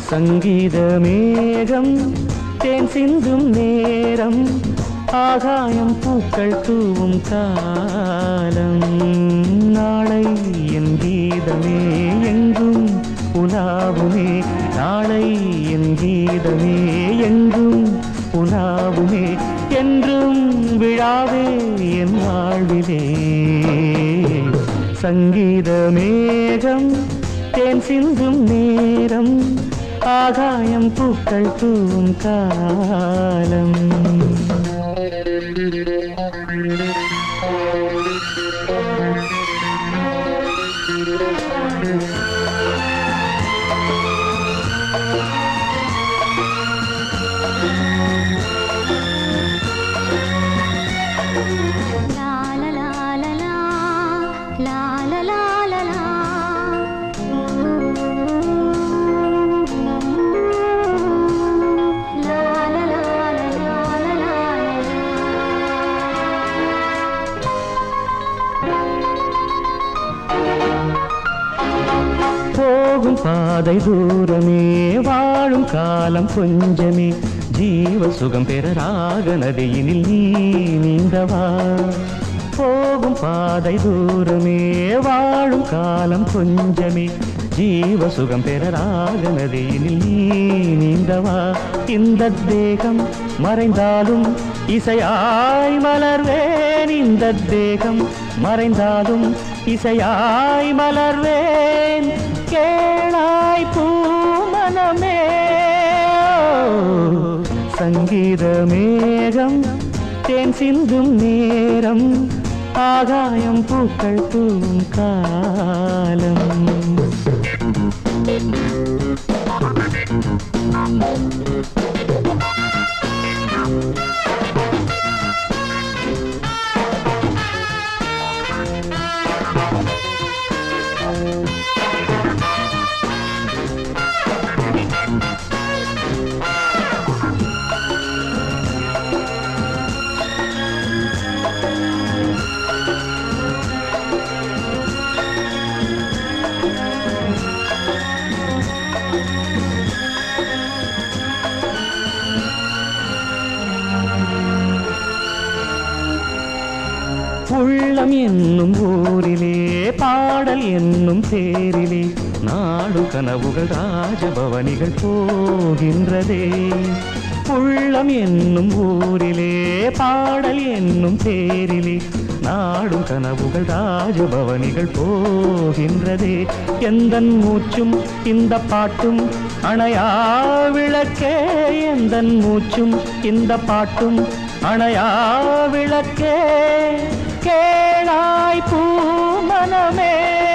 சங்கீத மேகம் தேன் சிந்தும் நேரம் ஆகாயம் பூக்கள் தூவும் காலம் நாளை என் கீதமே எங்கும் உலாவுமே நாளை என் கீதமே எங்கும் உலாவுமே என்றும் விழாவே என் வாழ்விலே சங்கீத மேகம் தேன் சிந்தும் நேரம் ஆகாயம் பூக்கள் தூவும் காலம் La la la la la, la la la la la. La la la la la la la போகும் பாதை தூரமே வாழும் காலம் கொஞ்சமே ஜீவ சுகம் பெற ராக நதியினில் நீ நீந்தவா போகும் பாதை தூரமே வாழும் காலம் கொஞ்சமே ஜீவ சுகம் பெற ராக நதியினில் நீ நீந்தவா இந்த தேகம் மறைந்தாலும் இசையாய் மலர்வேன் இந்த தேகம் மறைந்தாலும் இசையாய் மலர்வேன் கேளாய் பூமனமே சங்கீத மேகம் தேன் சிந்தும் நேரம் ஆகாயம் பூக்கள் பூவும் காலம் உள்ளம் என்னும் ஊரிலே பாடல் என்னும் தேரிலே நாடு கனவுகள் ராஜபவனிகள் போகின்றதே உள்ளம் என்னும் ஊரிலே பாடல் என்னும் தேரிலே நாடும் கனவுகள் ராஜபவனிகள் போகின்றதே எந்தன் மூச்சும் இந்த பாட்டும் அணையா விளக்கே எந்தன் மூச்சும் இந்த பாட்டும் அணையா விளக்கே கேளாய் பூமனமே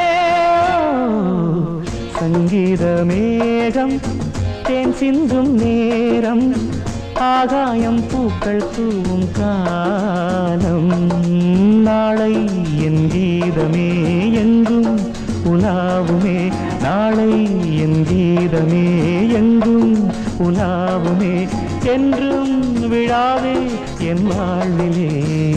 சங்கீத மேகம் தேன் சிந்தும் நேரம் ஆகாயம் பூக்கள் தூவும் காலம் நாளை என் கீதமே எங்கும் உலாவுமே நாளை என் கீதமே எங்கும் உலாவுமே என்றும் விழாவே என் வாழ்விலே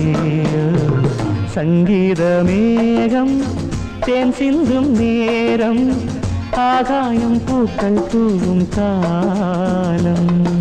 சங்கீத மேகம் தேன் சிந்தும் நேரம் ஆகாயம் பூக்கள் தூவும் காலம்